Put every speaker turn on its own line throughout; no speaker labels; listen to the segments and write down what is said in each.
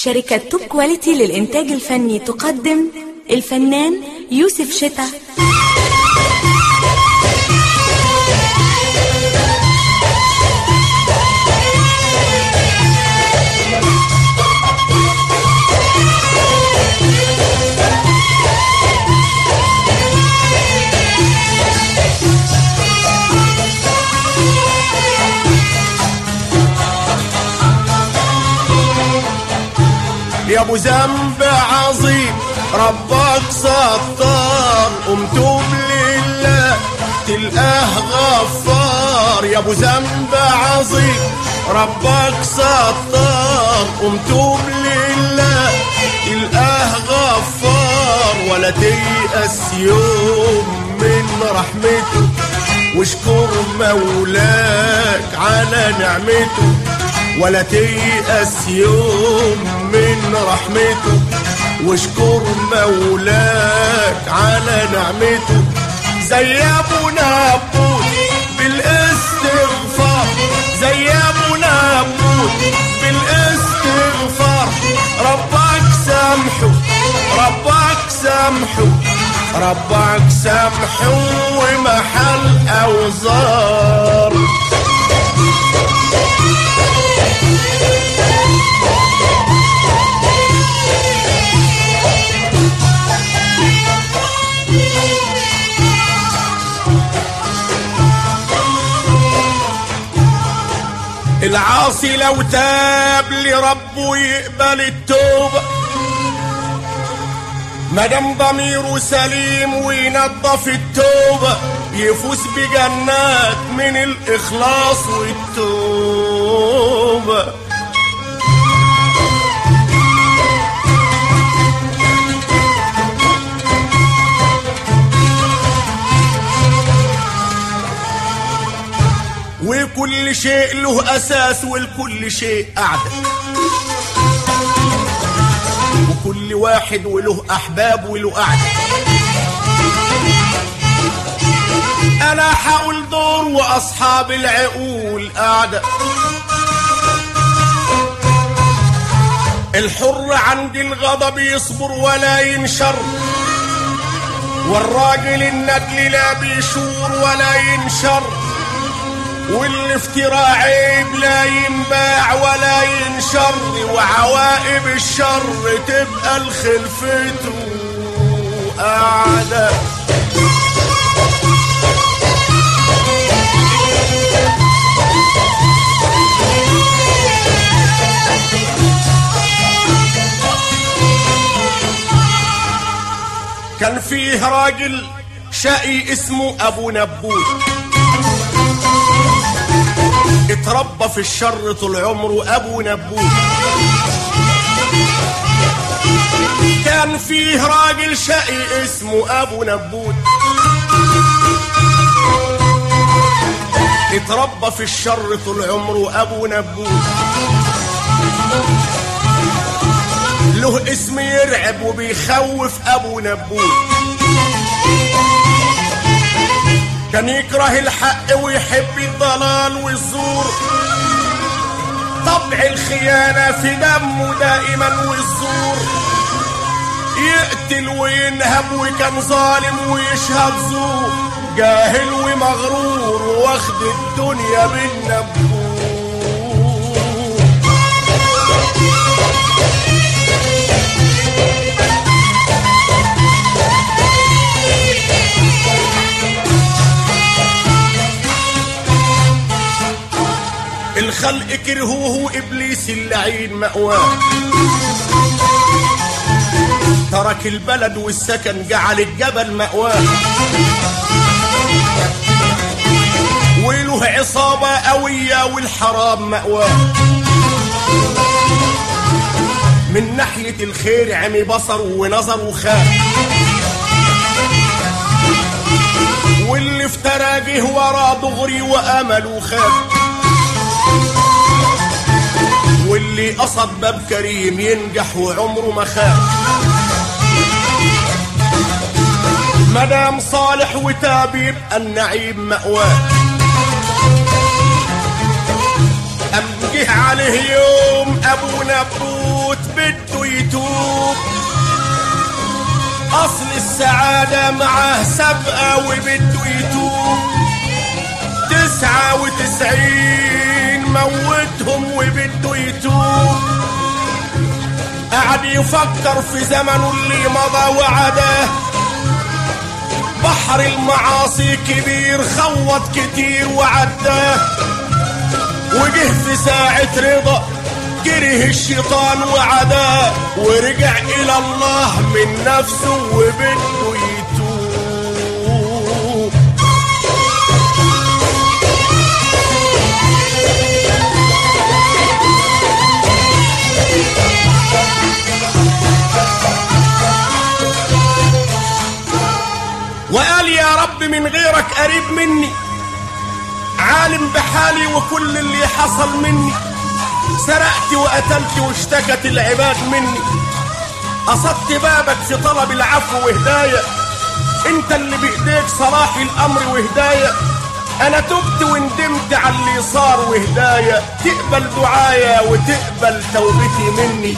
شركة توب كواليتي للإنتاج الفني تقدم الفنان يوسف شتا
يا ابو ذنب عظيم ربك ستار قم توب لله تلقاه غفار يا ابو ذنب عظيم ربك ستار قم توب لله تلقاه غفار ولا تيأس يوم من رحمته واشكر مولاك على نعمته ولا تيأس يوم من رحمته واشكر مولاك على نعمته زي ابو نبوت بالاستغفار زي ابو نبوت بالاستغفار ربك سامحه ربك سامحه ربك سامحه ومحل اوزار العاصي لو تاب لربه يقبل التوبة مدام ضميره سليم وينظف التوبة يفوز بجنات من الإخلاص والتوبة وكل شيء له أساس ولكل شيء قعدة وكل واحد وله أحباب وله قعدة أنا حقول دور وأصحاب العقول قعدة الحر عند الغضب يصبر ولا ينشر والراجل الندل لا بيشور ولا ينشر والافتراء عيب لا ينباع ولا ينشر وعوائب الشر تبقى لخلفته قاعدة كان فيه راجل شقي اسمه ابو نبوت اتربى في الشر طول عمره ابو نبوت كان فيه راجل شقي اسمه ابو نبوت اتربى في الشر طول عمره ابو نبوت له اسم يرعب وبيخوف ابو نبوت كان يكره الحق ويحب الضلال والزور طبع الخيانة في دمه دائما والزور يقتل وينهب وكان ظالم ويشهد زور جاهل ومغرور واخد الدنيا بالنبوت الخلق كرهوه ابليس اللعين مأواه ترك البلد والسكن جعل الجبل مأواه وله عصابة قوية والحرام مأواه من ناحية الخير عمي بصره ونظره خاف واللي افترى جه ورا دغري وامله خاف واللي قصد باب كريم ينجح وعمره ما خاف مدام صالح وتاب يبقى النعيم مأواه أم جه عليه يوم أبو نبوت بده يتوب أصل السعادة معاه سبقة وبده يتوب تسعة وتسعين موتهم وبده يتوب قعد يفكر في زمنه اللي مضى وعداه بحر المعاصي كبير خوض كتير وعداه وجه في ساعة رضا كره الشيطان وعداه ورجع إلى الله من نفسه وبده يتوب وقال يا رب من غيرك قريب مني عالم بحالي وكل اللي حصل مني سرقت وقتلت واشتكت العباد مني قصدت بابك في طلب العفو وهداية انت اللي بايديك صلاح الامر وهداية انا تبت وندمت على اللي صار وهداية تقبل دعايا وتقبل توبتي مني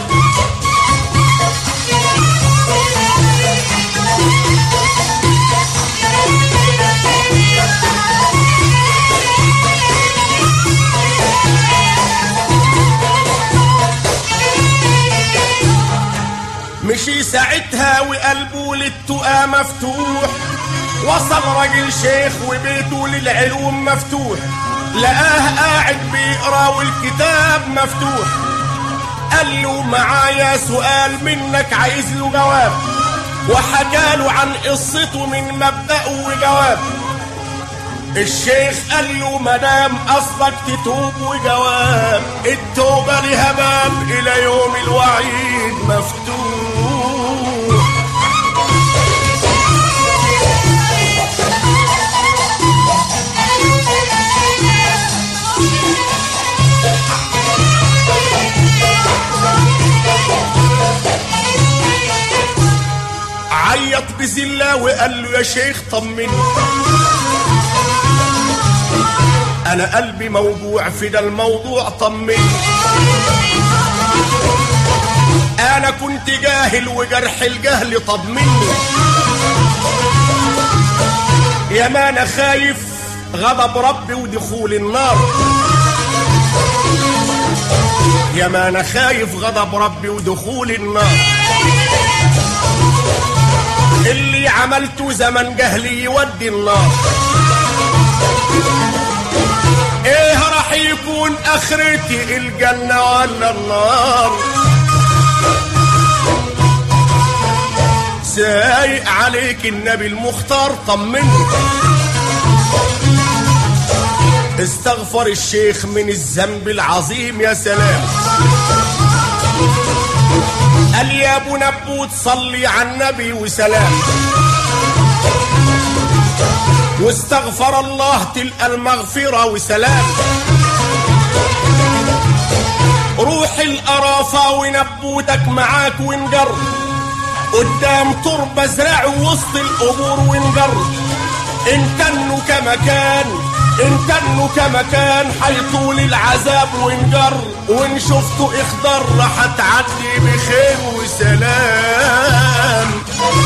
مشي ساعتها وقلبه للتقى مفتوح وصل راجل شيخ وبيته للعلوم مفتوح لقاه قاعد بيقرا والكتاب مفتوح قال له معايا سؤال منك عايز له جواب وحكى له عن قصته من مبدأه وجواب الشيخ قال له مدام قصدك تتوب وجواب التوبة لها باب إلى يوم الوعيد مفتوح عيط بذلة وقال له يا شيخ طمني انا قلبي موجوع في ده الموضوع طمني انا كنت جاهل وجرح الجهل طمني يا ما انا خايف غضب ربي ودخول النار يا ما انا خايف غضب ربي ودخول النار اللي عملته زمن جهلي يودي النار ايه راح يكون اخرتي الجنة ولا النار سايق عليك النبي المختار طمني استغفر الشيخ من الذنب العظيم يا سلام قال يا ابو نبوت صلي على النبي وسلام واستغفر الله تلقى المغفرة وسلام روح القرافة ونبوتك معاك ونجر قدام تربة زرع وسط القبور ونجر ان كانوا كمكان ان كانوا كمكان حيطول العذاب ونجر وان شفتوا اخضر راح تعدي بخير وسلام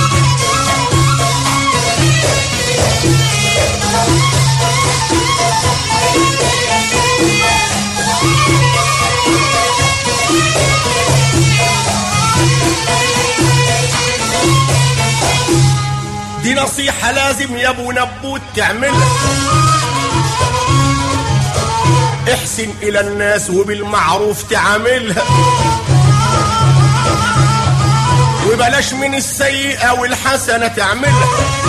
دي نصيحة لازم يا ابو نبوت تعملها احسن الى الناس وبالمعروف تعاملها وبلاش من السيئة والحسنة تعملها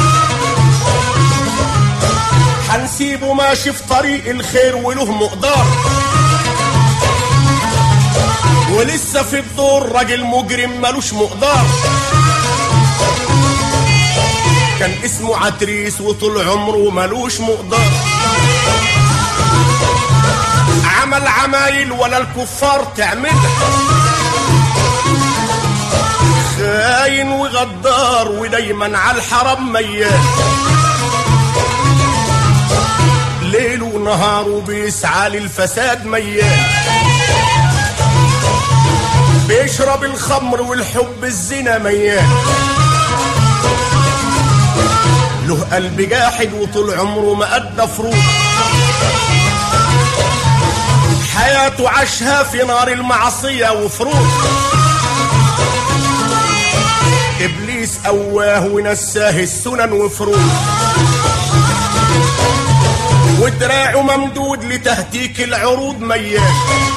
حنسيبه ماشي في طريق الخير وله مقدار ولسه في الدور راجل مجرم ملوش مقدار كان اسمه عتريس وطول عمره ملوش مقدار عمل عمايل ولا الكفار تعملها خاين وغدار ودايما على الحرم ميال ليل ونهار بيسعى للفساد ميال بيشرب الخمر والحب الزنا ميان له قلب جاحد وطول عمره ما أدى فروض حياته عاشها في نار المعصية وفروض إبليس أواه ونساه السنن وفروض ودراعه ممدود لتهتيك العروض مياه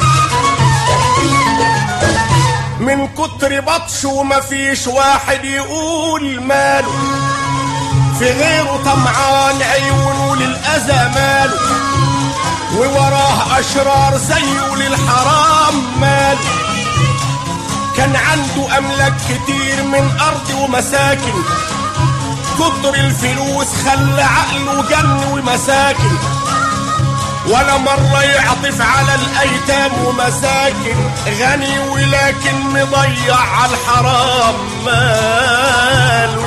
من كتر بطشه ومفيش واحد يقول ماله في غيره طمعان عيونه للأذى ماله ووراه أشرار زيه للحرام ماله كان عنده أملاك كتير من أرض ومساكن كتر الفلوس خلى عقله جن ومساكن ولا مرة يعطف على الأيتام ومساكن غني ولكن مضيع على الحرام ماله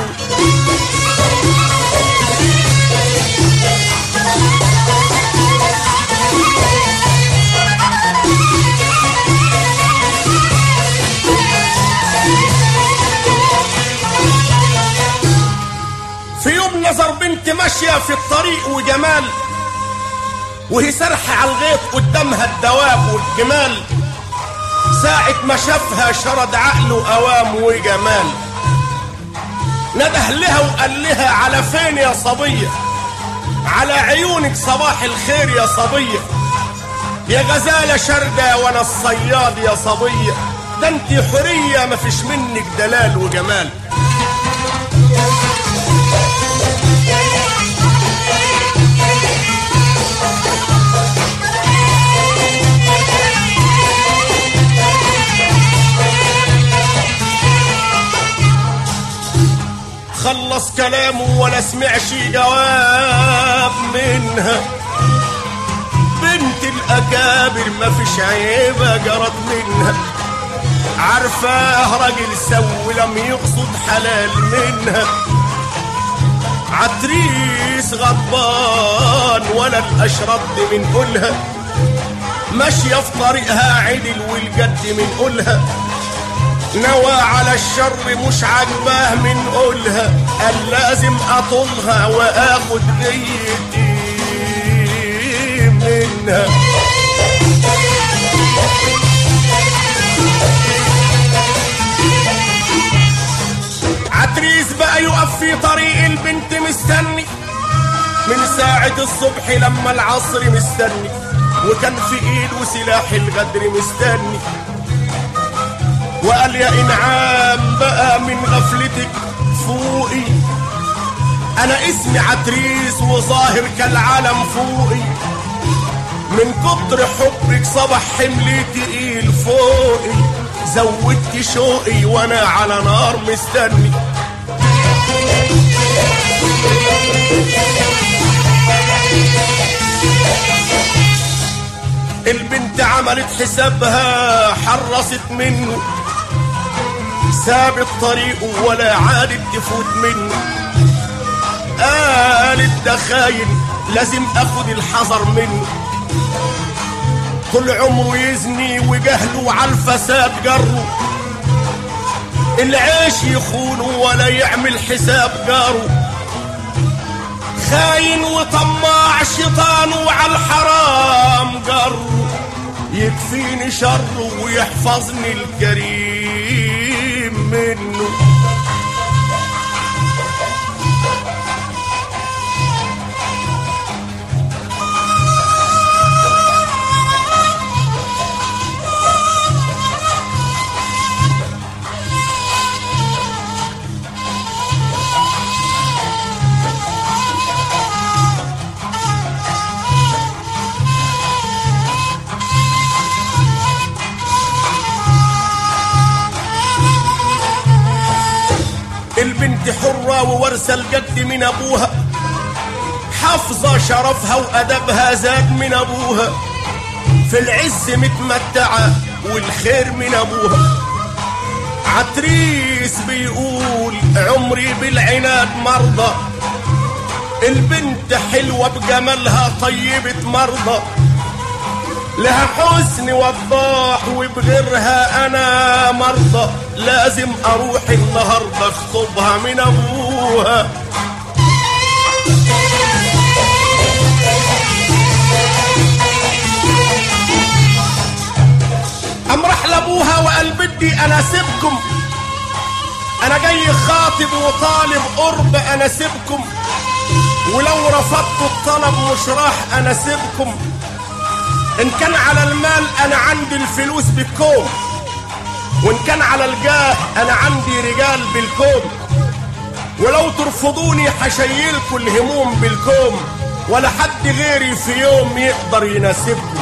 في يوم نظر بنت ماشية في الطريق وجمال وهي سرحة على الغيط قدامها الدواب والجمال ساعة ما شافها شرد عقله أوام وجمال نده لها وقال لها على فين يا صبية على عيونك صباح الخير يا صبية يا غزالة شردة وانا الصياد يا صبية ده انت حرية مفيش منك دلال وجمال خلص كلامه ولا سمعش جواب منها بنت الأكابر ما فيش عيبة جرت منها عارفاه راجل سوي لم يقصد حلال منها عتريس غضبان ولا الأشرد من قولها ماشية في طريقها عدل والجد من قولها نوى على الشر مش عجباه من قولها قال لازم اطولها واخد نيتي منها عتريس بقى يقف في طريق البنت مستني من ساعة الصبح لما العصر مستني وكان في ايده سلاح الغدر مستني وقال يا انعام بقى من غفلتك فوقي انا اسمي عتريس وظاهر كالعالم فوقي من كتر حبك صبح حملي تقيل فوقي زودت شوقي وانا على نار مستني البنت عملت حسابها حرصت منه سابت طريقه ولا عادت تفوت منه قالت ده خاين لازم اخد الحذر منه طول عمره يزني وجهله على الفساد جره العيش يخونه ولا يعمل حساب جاره خاين وطماع شيطانه على الحرام جره يكفيني شره ويحفظني الكريم منه البنت حرة وورثة الجد من أبوها حافظة شرفها وأدبها زاد من أبوها في العز متمتعة والخير من أبوها عتريس بيقول عمري بالعناد مرضى البنت حلوة بجمالها طيبة مرضى لها حسن وضاح وبغيرها انا مرضى لازم اروح النهارده اخطبها من ابوها قام راح لابوها وقال بدي انا سيبكم انا جاي خاطب وطالب قرب انا سيبكم ولو رفضتوا الطلب مش راح انا سيبكم ان كان على المال انا عندي الفلوس بالكوم وان كان على الجاه انا عندي رجال بالكوم ولو ترفضوني هشيلكوا الهموم بالكوم ولا حد غيري في يوم يقدر يناسبكم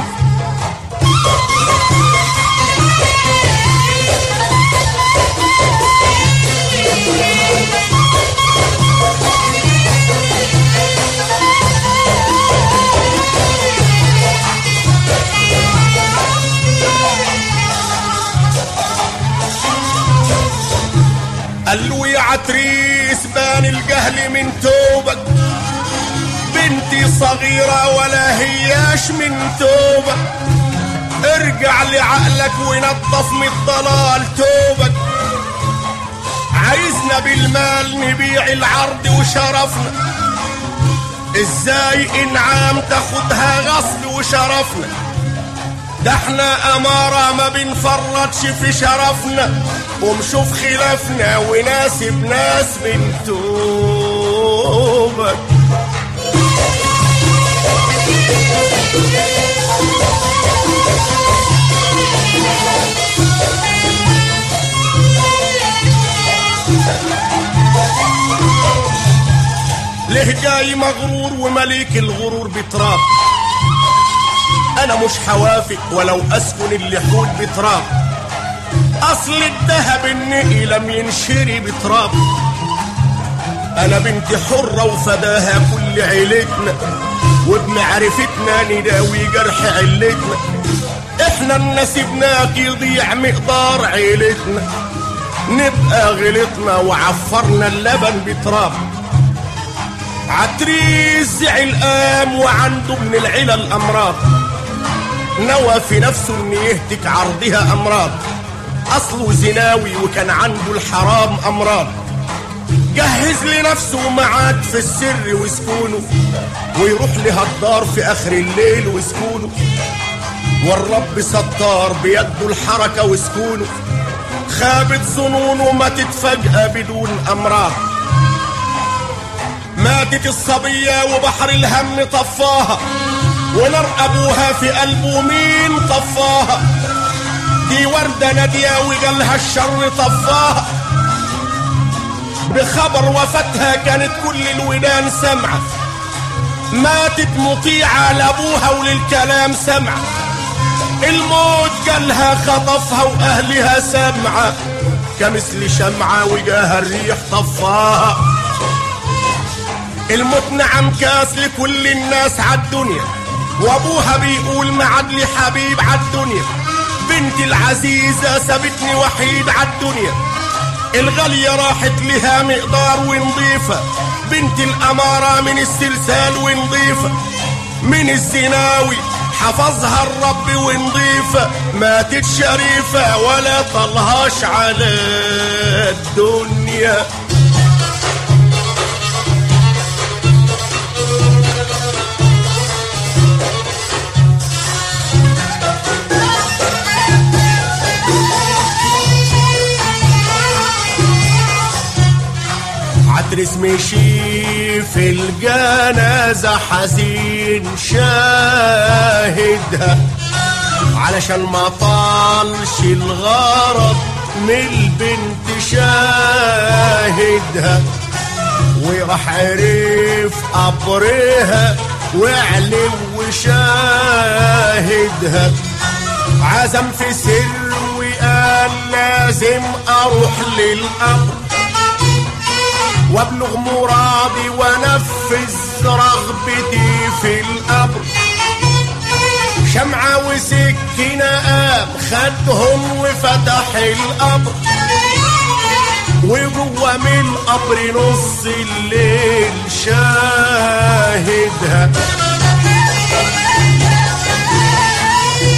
قال له يا عتريس بان الجهل من توبك بنتي صغيرة ولا هياش من توبك ارجع لعقلك ونظف من الضلال توبك عايزنا بالمال نبيع العرض وشرفنا ازاي انعام تاخدها غصب وشرفنا ده احنا امارة ما بنفرطش في شرفنا ومشوف خلافنا وناسب ناس من توبك ليه جاي مغرور ومليك الغرور بتراب انا مش حوافق ولو اسكن اللحود بتراب اصل الذهب النقي لم ينشري بتراب انا بنت حرة وفداها كل عيلتنا وبمعرفتنا نداوي جرح علتنا احنا نسيبناك يضيع مقدار عيلتنا نبقى غلطنا وعفرنا اللبن بتراب عتريس زعل قام وعنده من العلل امراض نوى في نفسه ان يهتك عرضها امراض اصله زناوي وكان عنده الحرام امراض جهز لنفسه معاد في السر وسكونه ويروح لها الدار في اخر الليل وسكونه والرب ستار بيده الحركة وسكونه خابت ظنونه ماتت فجأة بدون أمراض ماتت الصبية وبحر الهم طفاها ونار أبوها في قلبه مين طفاها دي وردة نادية وجالها الشر طفاها بخبر وفاتها كانت كل الودان سمعة ماتت مطيعة لأبوها وللكلام سمعة الموت جالها خطفها وأهلها سمعة كمثل شمعة وجاها الريح طفاها الموت نعم كاس لكل الناس عالدنيا وابوها بيقول معاد لي حبيب عالدنيا بنتي العزيزة سابتني وحيد عالدنيا الغالية راحت لها مقدار ونضيفة بنت الأمارة من السلسال ونضيفة من الزناوي حفظها الرب ونضيفة ماتت شريفة ولا طلهاش على الدنيا عترس مشي في الجنازة حزين شاهدها علشان ما طالش الغرض من البنت شاهدها وراح عرف قبرها وعلم وشاهدها عزم في سر وقال لازم اروح للقبر وابلغ مرادي وانفذ رغبتي في القبر شمعة وسكينة قام خدهم وفتح القبر وجوه من القبر نص الليل شاهدها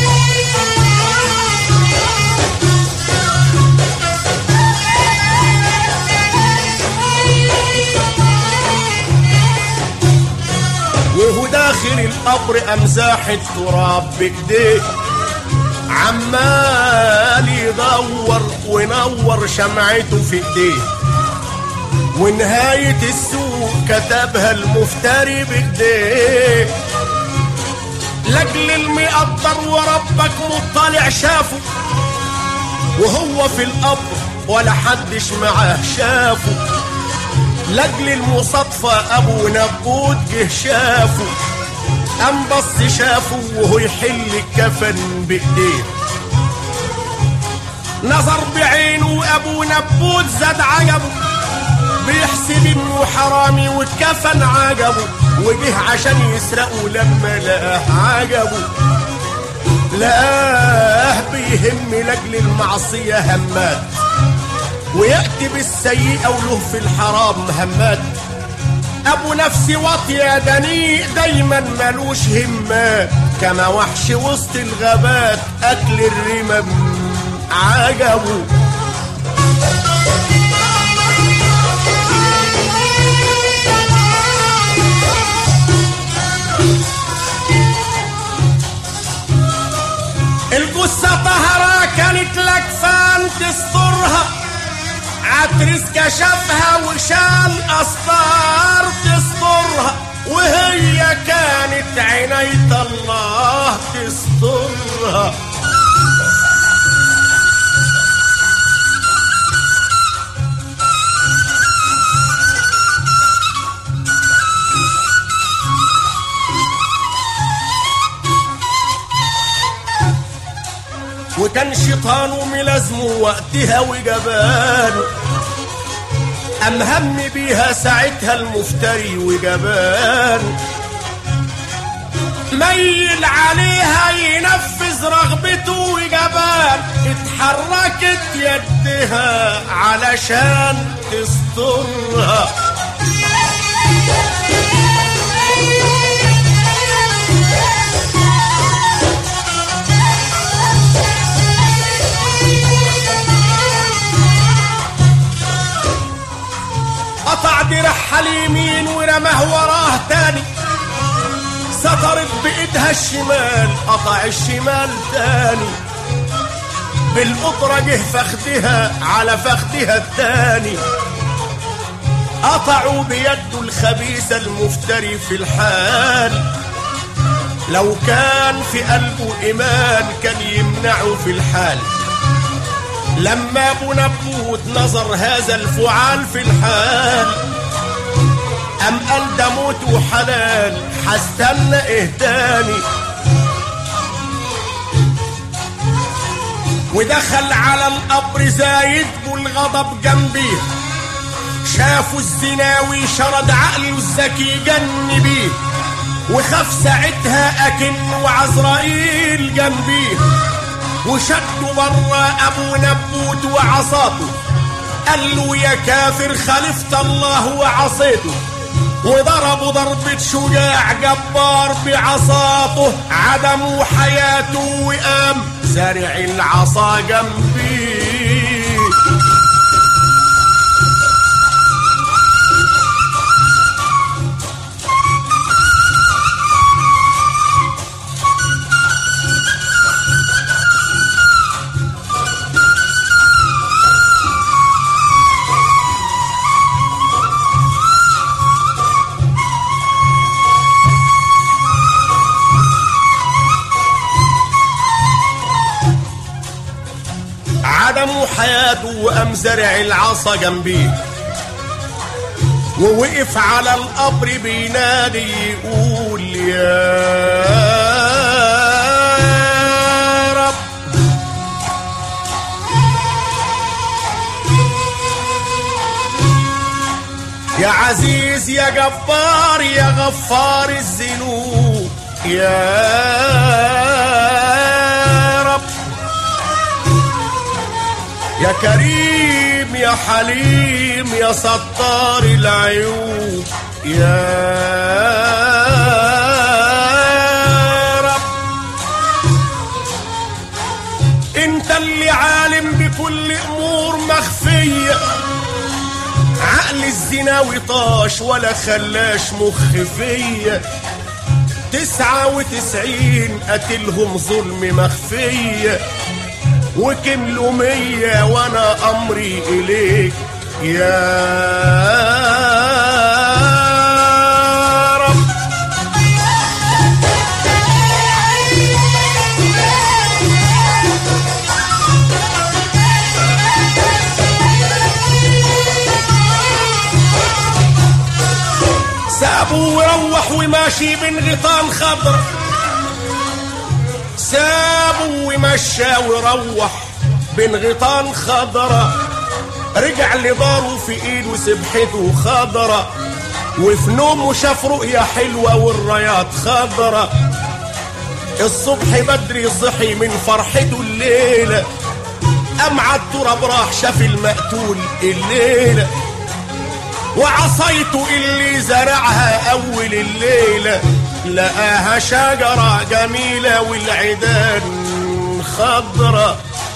القبر امزاح التراب بايديه عمال يدور ونور شمعته في ايديه ونهاية السوق كتبها المفتري بايديه لاجل المقدر وربك مطلع شافه وهو في القبر ولا حدش معاه شافه لاجل المصادفة ابو نبوت جه شافه قام بص شافه وهو يحل الكفن بايديه نظر بعينه ابو نبوت زاد عجبه بيحسب انه حرامي والكفن عجبه وجه عشان يسرقه لما لقاه عجبه لقاه بيهم لاجل المعصية همات ويأتي بالسيئة وله في الحرام همات ابو نفسي واطية دنيء دايما ملوش همات كما وحش وسط الغابات اكل الرمم عجبه الجثة طهرة كانت لك فان تسترها عترس كشفها وشال أسطار تسترها وهي كانت عناية الله تسترها وكان شيطانه ملازمه وقتها وجبانه أم هم بيها ساعتها المفتري وجبان ميل عليها ينفذ رغبته وجبان اتحركت يدها علشان تسترها قطع درعها اليمين ورماه وراه تاني سطرت بايدها الشمال قطع الشمال تاني بالقطرة جه فخدها على فخدها التاني قطعوا بيده الخبيثة المفتري في الحال لو كان في قلبه إيمان كان يمنعه في الحال لما ابو نبوت نظر هذا الفعال في الحال ام قال ده موت وحلال هستنى اهداني ودخل على القبر زايد والغضب جنبيه شافوا الزناوي شرد عقله الذكي جن بيه وخاف ساعتها اكنه عزرائيل جنبيه وشدوا برا ابو نبوت وعصاته قال له يا كافر خالفت الله وعصيته وضربوا ضربة شجاع جبار بعصاته عدموا حياته وقام زارع العصا جنبيه عدموا حياته وقام زرع العصا جنبيه ووقف على القبر بينادي يقول يا رب يا عزيز يا جبار يا غفار الذنوب يا رب يا كريم يا حليم يا ستار العيوب يا رب انت اللي عالم بكل امور مخفيه عقل الزناوي طاش ولا خلاش مخ فيا تسعة وتسعين قتلهم ظلم مخفية وكملوا مية وانا امري اليك يا رب سابوا وروح وماشي بين غيطان خضر سابوا ومشى وروح بين غيطان خضرة رجع لداره في ايده سبحته خضرة وفي نومه شاف رؤية حلوة والرايات خضرة الصبح بدري صحي من فرحته الليلة قام عالتراب راح شاف المقتول الليلة وعصيته اللي زرعها أول الليلة لقاها شجرة جميلة والعيدان خضرة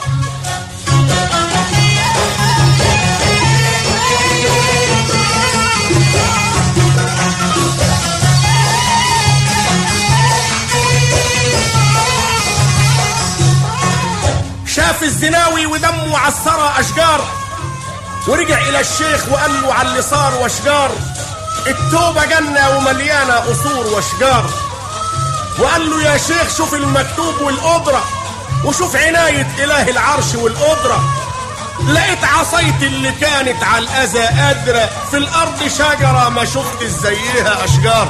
شاف الزناوي ودمه عالثرى أشجار ورجع إلى الشيخ وقال له على اللي صار واشجار التوبة جنة ومليانة قصور واشجار وقال له يا شيخ شوف المكتوب والقدرة وشوف عناية إله العرش والقدرة لقيت عصايتي اللي كانت على الأذى قادرة في الأرض شجرة ما شفت زيها أشجار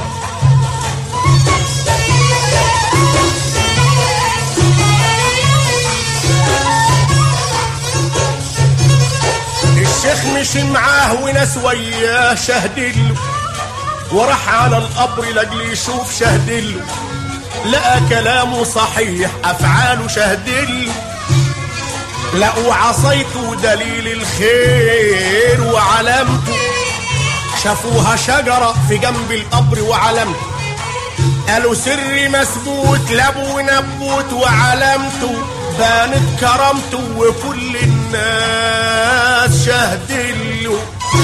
الشيخ مشي معاه وناس وياه شهدله وراح على القبر لاجل يشوف شهدله لقى كلامه صحيح افعاله شهدله لقوا عصايته دليل الخير وعلامته شافوها شجرة في جنب القبر وعلامته قالوا سر مثبوت لابو نبوت وعلامته بانت كرامته وكل الناس شهدله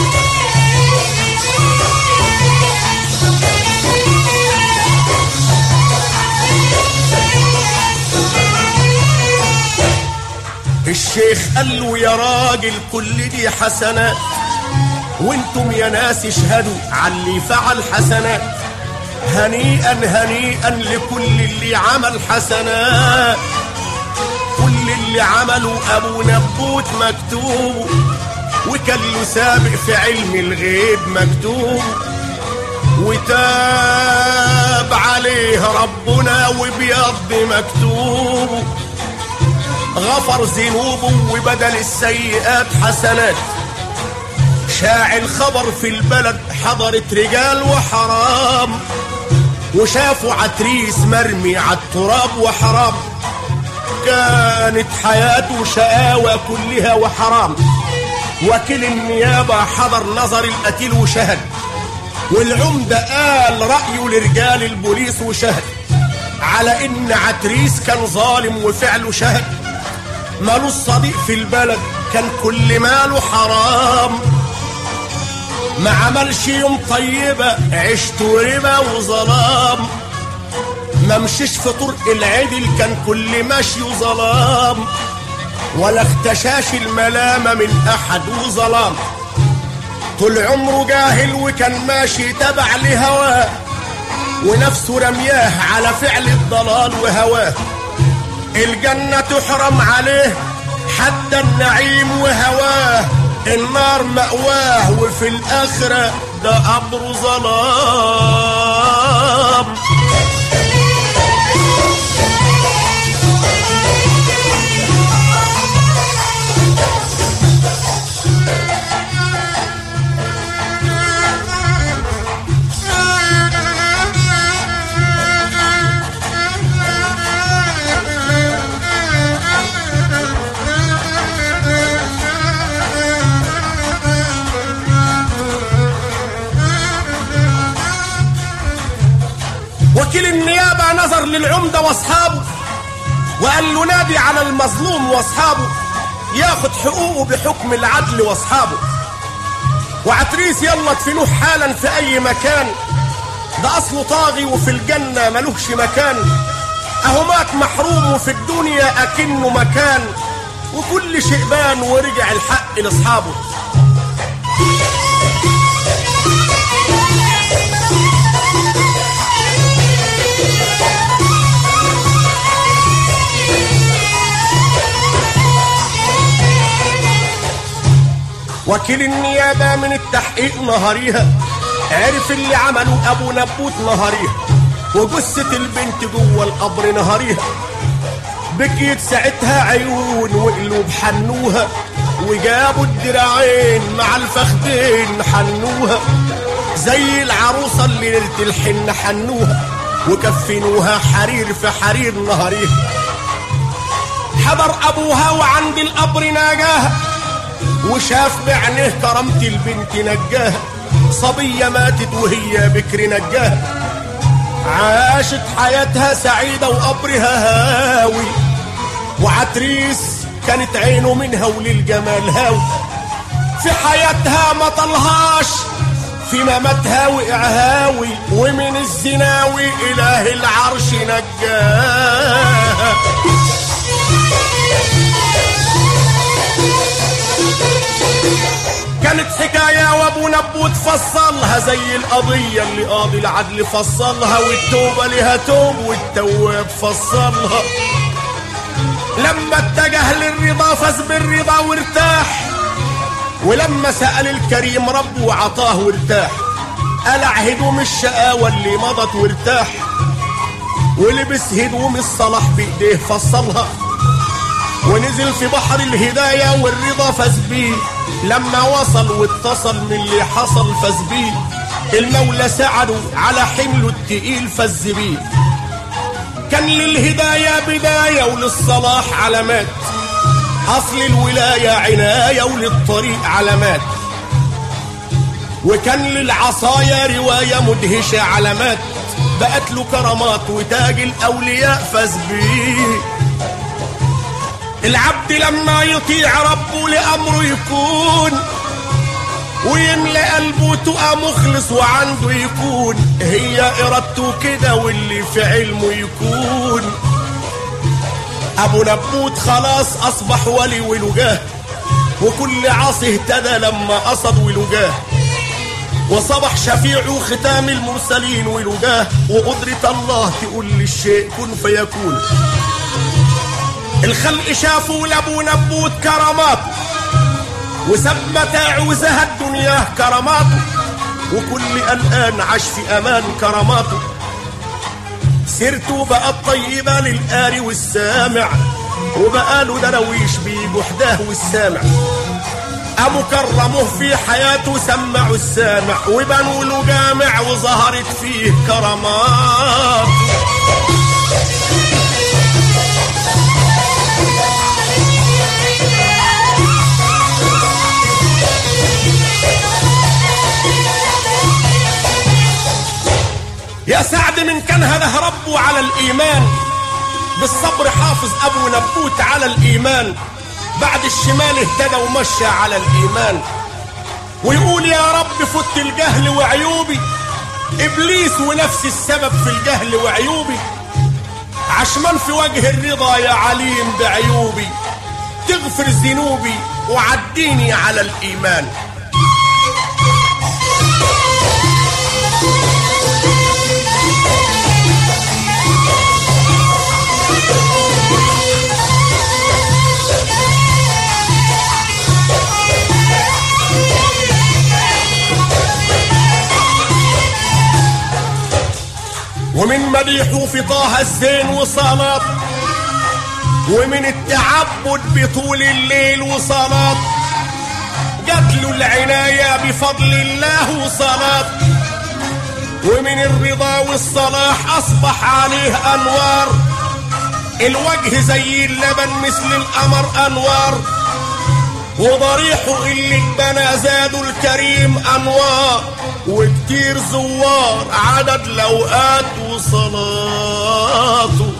الشيخ قال له يا راجل كل دي حسنات وانتم يا ناس اشهدوا على اللي فعل حسنات هنيئا هنيئا لكل اللي عمل حسنات كل اللي عمله ابو نبوت مكتوب وكان له سابق في علم الغيب مكتوب وتاب عليه ربنا وبيض مكتوب غفر ذنوبه وبدل السيئات حسنات شاع الخبر في البلد حضرت رجال وحرام وشافوا عتريس مرمي عالتراب وحرام كانت حياته شقاوة كلها وحرام وكيل النيابة حضر نظر القتيل وشهد والعمدة قال رأيه لرجال البوليس وشهد على ان عتريس كان ظالم وفعله شهد مالوش صديق في البلد كان كل ماله حرام ما عملش يوم طيبة عشت ربا وظلام ما مشيش في طرق العدل كان كل ماشي وظلام ولا اختشاش الملامة من أحد وظلام طول عمره جاهل وكان ماشي تبع لهواه ونفسه رمياه على فعل الضلال وهواه الجنة تحرم عليه حتى النعيم وهواه النار مأواه وفي الآخرة ده قبر ظلام وكيل النيابة نظر للعمدة واصحابه وقال له نادي على المظلوم واصحابه ياخد حقوقه بحكم العدل واصحابه وعتريس يلا ادفنوه حالا في اي مكان ده اصله طاغي وفي الجنة ملوش مكان اهو مات محروم وفي الدنيا اكنه مكان وكل شيء بان ورجع الحق لاصحابه وكيل النيابة من التحقيق نهاريها عرف اللي عمله ابو نبوت نهاريها وجثة البنت جوه القبر نهاريها بكيت ساعتها عيون وقلوب حنوها وجابوا الدراعين مع الفخدين حنوها زي العروسة اللي ليلة الحن حنوها وكفنوها حرير في حرير نهاريها حضر ابوها وعند القبر ناجاها وشاف بعينيه كرامة البنت نجاها صبية ماتت وهي بكر نجاها عاشت حياتها سعيدة وقبرها هاوي وعتريس كانت عينه منها وللجمال هاوي في حياتها ما طلهاش في مماتها وقع هاوي ومن الزناوي إله العرش نجاها كانت حكاية وابو نبوت فصلها زي القضية اللي قاضي العدل فصلها والتوبة لها توب والتواب فصلها لما اتجه للرضا فاز بالرضا وارتاح ولما سأل الكريم ربه وعطاه وارتاح قلع هدوم الشقاوة اللي مضت وارتاح ولبس هدوم الصلاح بإيديه فصلها ونزل في بحر الهداية والرضا فاز بيه لما وصل واتصل من اللي حصل فاز بيه المولى ساعده على حمله التقيل فاز بيه كان للهداية بداية وللصلاح علامات أصل الولاية عناية وللطريق علامات وكان للعصايا رواية مدهشة علامات بقت له كرامات وتاج الأولياء فاز بيه العبد لما يطيع ربه لأمره يكون ويملى قلبه تقى مخلص وعنده يكون هي إرادته كده واللي في علمه يكون أبو نبوت خلاص أصبح ولي ولجاه وكل عاصي اهتدى لما قصد ولجاه وصبح شفيع ختام المرسلين ولجاه وقدرة الله تقول للشيء كن فيكون الخلق شافوا لابو نبوت كرامات وسب متاع وزهد دنياه كراماته وكل قلقان عاش في امان كراماته سيرته بقت طيبة للقاري والسامع وبقى له درويش بيجوا حداه والسامع أبو كرمه في حياته سمعوا السامع وبنوا له جامع وظهرت فيه كرامات يا سعد من كان هذا ربه على الإيمان بالصبر حافظ أبو نبوت على الإيمان بعد الشمال اهتدى ومشى على الإيمان ويقول يا رب فت الجهل وعيوبي إبليس ونفسي السبب في الجهل وعيوبي عشمان في وجه الرضا يا عليم بعيوبي تغفر ذنوبي وعديني على الإيمان ومن مديحه في طه الزين وصلاة ومن التعبد بطول الليل وصلاة جات له العناية بفضل الله وصلاة ومن الرضا والصلاح أصبح عليه أنوار الوجه زي اللبن مثل القمر أنوار وضريحه اللي اتبنى زادوا الكريم أنوار وكتير زوار عدد الأوقات وصلاته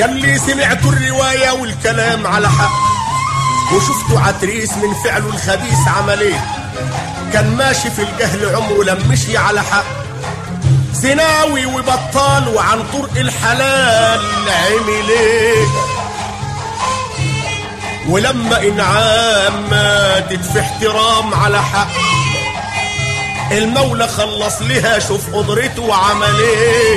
يلي سمعتوا الرواية والكلام على حق وشفتوا عتريس من فعله الخبيث عمل ايه كان ماشي في الجهل عمره لم مشي على حق زناوي وبطال وعن طرق الحلال عمل ايه ولما انعام ماتت في احترام على حق المولى خلص لها شوف قدرته وعمل ايه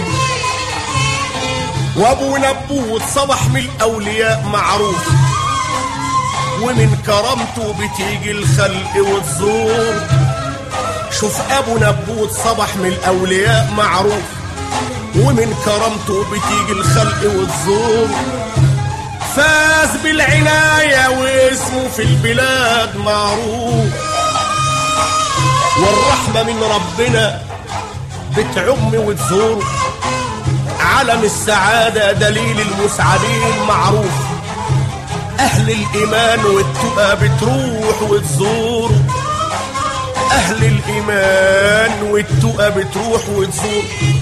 وابو نبوت صبح من الاولياء معروف ومن كرامته بتيجي الخلق وتزور شوف ابو نبوت صبح من الاولياء معروف ومن كرامته بتيجي الخلق وتزور فاز بالعناية واسمه في البلاد معروف والرحمة من ربنا بتعم وتزور علم السعادة دليل المسعدين معروف أهل الإيمان والتقى بتروح وتزور أهل الإيمان والتقى بتروح وتزور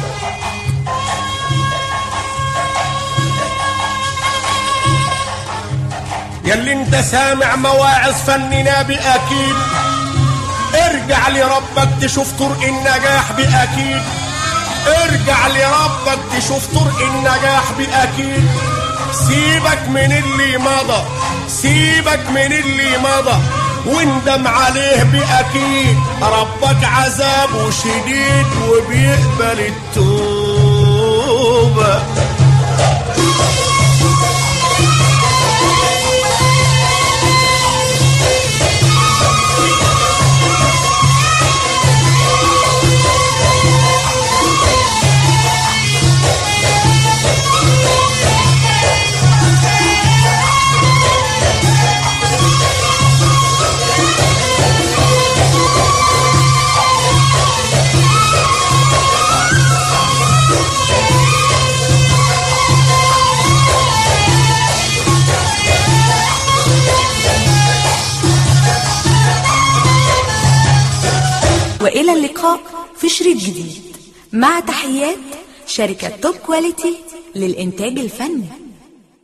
ياللي انت سامع مواعظ فننا بأكيد ارجع لربك تشوف طرق النجاح بأكيد ارجع لربك تشوف طرق النجاح بأكيد سيبك من اللي مضى سيبك من اللي مضى واندم عليه بأكيد ربك عذابه شديد وبيقبل التوبة
وإلى اللقاء في شريط جديد مع تحيات شركة توب كواليتي للإنتاج الفني